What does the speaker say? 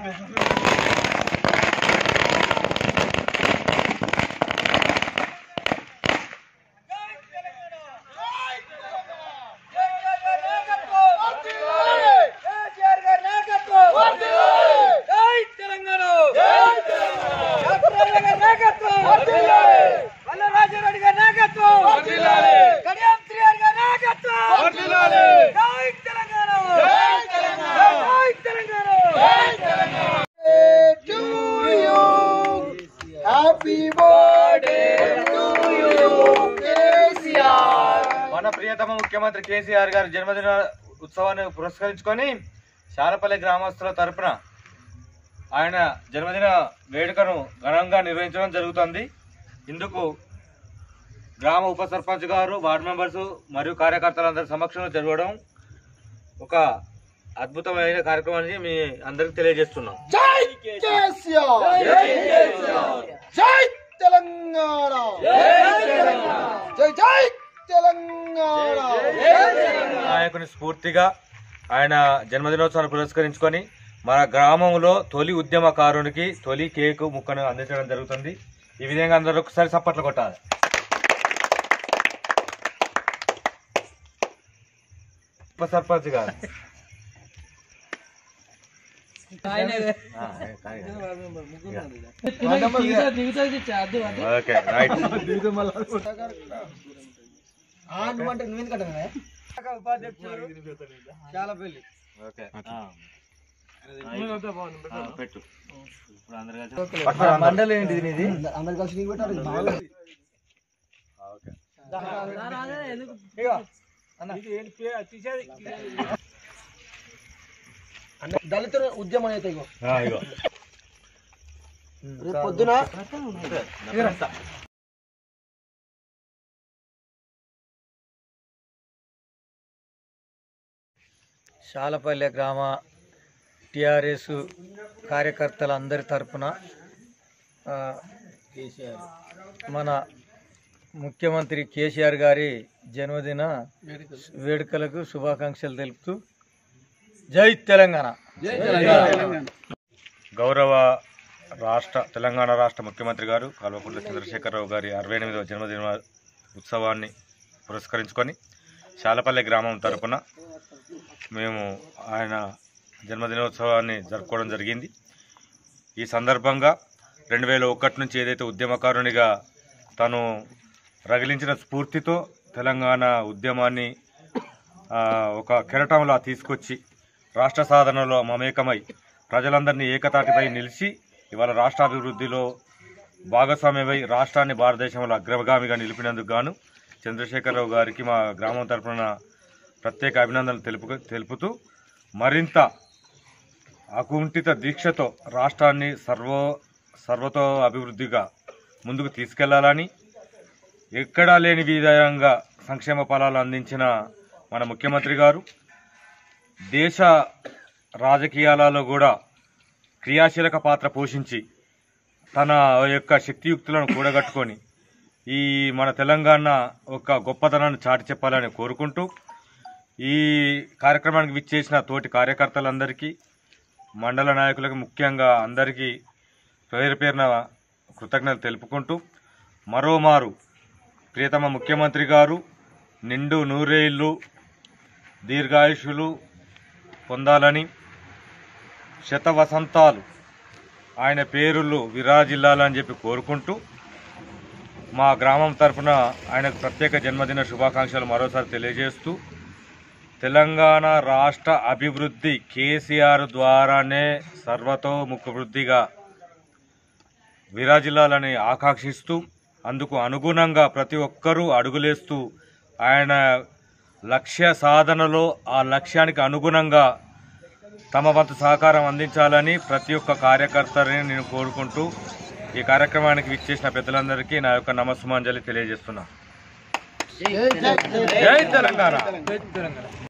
మన ప్రియతమ ముఖ్యమంత్రి కేసీఆర్ గారి జన్మదిన ఉత్సవాన్ని పురస్కరించుకొని శారపల్లి గ్రామస్తుల తరపున ఆయన జన్మదిన వేడుకను ఘనంగా నిర్వహించడం జరుగుతుంది ఇందుకు గ్రామ ఉప సర్పంచ్ గారు వార్డు మెంబర్స్ మరియు కార్యకర్తలందరి సమక్షంలో జరగడం ఒక అద్భుతమైన కార్యక్రమాన్ని మీ అందరికి తెలియజేస్తున్నాం జై కేసీఆర్ జై తెలంగాణ జై జై తెలంగాణ నాయకుని స్ఫూర్తిగా ఆయన జన్మదినోత్సవాన్ని పురస్కరించుకొని మన గ్రామంలో తొలి ఉద్యమకారునికి తొలి కేకు ముక్కను అందించడం జరుగుతుంది ఈ విధంగా అందరూ ఒకసారి చప్పట్లు కొట్టాలి ఉప సర్పంచ్ గారు ఆ, కాయ. ఓకే రైట్ అంటే నువ్వు ఎందుకంటే ఓకే ఆ. ఆ, పెట్టు ఇప్పుడు అందరు కలిసి మండలి ఏంటిది నీది అందరు కలిసి నీకు పెట్టారు ఇది బాగా ఓకే అన్న, దళితుల ఉద్యమం అయితే ఇగో ఆ, ఇగో రేపు పొద్దున శాలపల్లె గ్రామ టిఆర్ఎస్ కార్యకర్తలందరి తరపున ఆ, మన ముఖ్యమంత్రి కేసీఆర్ గారి జన్మదిన వేడుకలకు శుభాకాంక్షలు తెలుపుతూ జై తెలంగాణ గౌరవ రాష్ట్ర తెలంగాణ రాష్ట్ర ముఖ్యమంత్రి గారు కల్వకుంట్ల చంద్రశేఖరరావు గారి అరవై ఎనిమిదవ జన్మదిన ఉత్సవాన్ని పురస్కరించుకొని శాలపల్లి గ్రామం తరపున మేము ఆయన జన్మదినోత్సవాన్ని జరుపుకోవడం జరిగింది ఈ సందర్భంగా రెండు వేల ఒకటి నుంచి ఏదైతే ఉద్యమకారునిగా తను రగిలించిన స్ఫూర్తితో తెలంగాణ ఉద్యమాన్ని ఆ, ఒక కెరటంలా తీసుకొచ్చి రాష్ట్ర సాధనలో మమేకమై ప్రజలందరినీ ఏకతాటిపై నిలిచి ఇవాళ రాష్ట్రాభివృద్ధిలో భాగస్వామ్యమై రాష్ట్రాన్ని భారతదేశంలో అగ్రగామిగా నిలిపినందుకు గాను చంద్రశేఖరరావు గారికి మా గ్రామం తరఫున ప్రత్యేక అభినందనలు తెలుపు తెలుపుతూ మరింత అకుంఠిత దీక్షతో రాష్ట్రాన్ని సర్వో సర్వతో అభివృద్ధిగా ముందుకు తీసుకెళ్లాలని ఎక్కడా లేని విధంగా సంక్షేమ ఫలాలు అందించిన మన ముఖ్యమంత్రి గారు దేశ రాజకీయాలలో కూడా క్రియాశీలక పాత్ర పోషించి తన యొక్క శక్తియుక్తులను కూడగట్టుకొని ఈ మన తెలంగాణ ఒక గొప్పతనాన్ని చాటి చెప్పాలని కోరుకుంటూ ఈ కార్యక్రమానికి విచ్చేసిన తోటి కార్యకర్తలందరికీ మండల నాయకులకు ముఖ్యంగా అందరికీ పేరు పేరున కృతజ్ఞతలు తెలుపుకుంటూ మరోమారు ప్రియతమ ముఖ్యమంత్రి గారు నిండు నూరేళ్లు దీర్ఘాయుషులు పొందాలని శత వసంతాలు ఆయన పేరులు విరాజిల్లాలని చెప్పి కోరుకుంటూ మా గ్రామం తరఫున ఆయనకు ప్రత్యేక జన్మదిన శుభాకాంక్షలు మరోసారి తెలియజేస్తూ తెలంగాణ రాష్ట్ర అభివృద్ధి కేసీఆర్ ద్వారానే సర్వతోముఖవృద్ధిగా విరాజిల్లాలని ఆకాంక్షిస్తూ అందుకు అనుగుణంగా ప్రతి ఒక్కరూ అడుగులేస్తూ ఆయన లక్ష్య సాధనలో ఆ లక్ష్యానికి అనుగుణంగా తమ వంతు సహకారం అందించాలని ప్రతి ఒక్క కార్యకర్తని నేను కోరుకుంటూ ఈ కార్యక్రమానికి విచ్చేసిన పెద్దలందరికీ నా యొక్క నమస్సుమాంజలి తెలియజేస్తున్నా జై తెలంగాణ